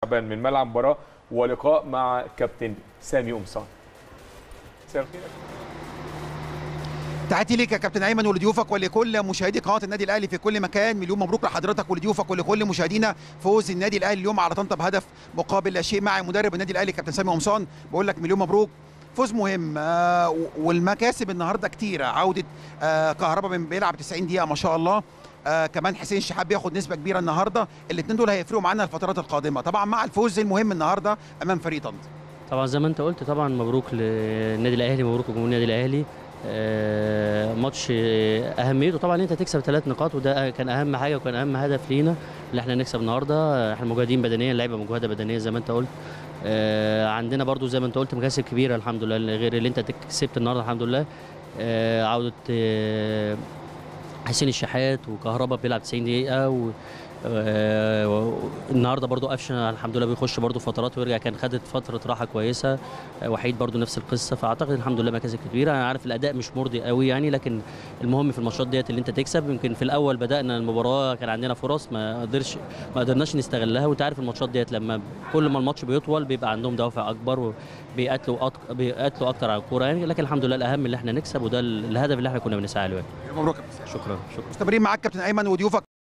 شعبان من ملعب المباراه ولقاء مع كابتن سامي قمصان مساء الخير تحياتي ليك يا كابتن ايمن ولضيوفك ولكل مشاهدي قناه النادي الاهلي في كل مكان مليون مبروك لحضرتك ولضيوفك ولكل مشاهدينا فوز النادي الاهلي اليوم على طنطا بهدف مقابل لا شيء مع مدرب النادي الاهلي كابتن سامي قمصان بقول لك مليون مبروك فوز مهم آه والمكاسب النهارده كتيره عوده آه كهربا من بيلعب 90 دقيقه ما شاء الله آه كمان حسين شحات بياخد نسبه كبيره النهارده الاثنين دول هيفرقوا معانا الفترات القادمه طبعا مع الفوز المهم النهارده امام فريق طنطا طبعا زي ما انت قلت طبعا مبروك للنادي الاهلي مبروك لجمهور النادي الاهلي آه، ماتش آه، اهميته طبعا انت تكسب ثلاث نقاط وده كان اهم حاجه وكان اهم هدف لينا اللي احنا نكسب النهارده احنا مجهدين بدنيا اللعيبه مجهده بدنيا زي ما انت قلت آه، عندنا برضو زي ما انت قلت مكاسب كبيره الحمد لله غير اللي انت كسبت النهارده الحمد لله آه، عوده آه، حسين الشحات وكهربا بيلعب 90 دقيقه و آه، النهارده برضو قفشه الحمد لله بيخش برضو فترات ويرجع كان خدت فتره راحه كويسه آه، وحيد برضو نفس القصه فاعتقد الحمد لله مكاسب كبيره انا عارف الاداء مش مرضي قوي يعني لكن المهم في الماتشات ديت اللي انت تكسب يمكن في الاول بدانا المباراه كان عندنا فرص ما قدرش ما قدرناش نستغلها وانت عارف الماتشات ديت لما كل ما الماتش بيطول بيبقى عندهم دوافع اكبر وبيقاتلوا أك... بيقاتلوا اكتر على الكوره يعني لكن الحمد لله الاهم اللي احنا نكسب وده الهدف اللي احنا كنا بنسعى له يعني. مبروك يا كابتن شكرا شكرا مستمرين معاك كابتن ايمن وضيوفك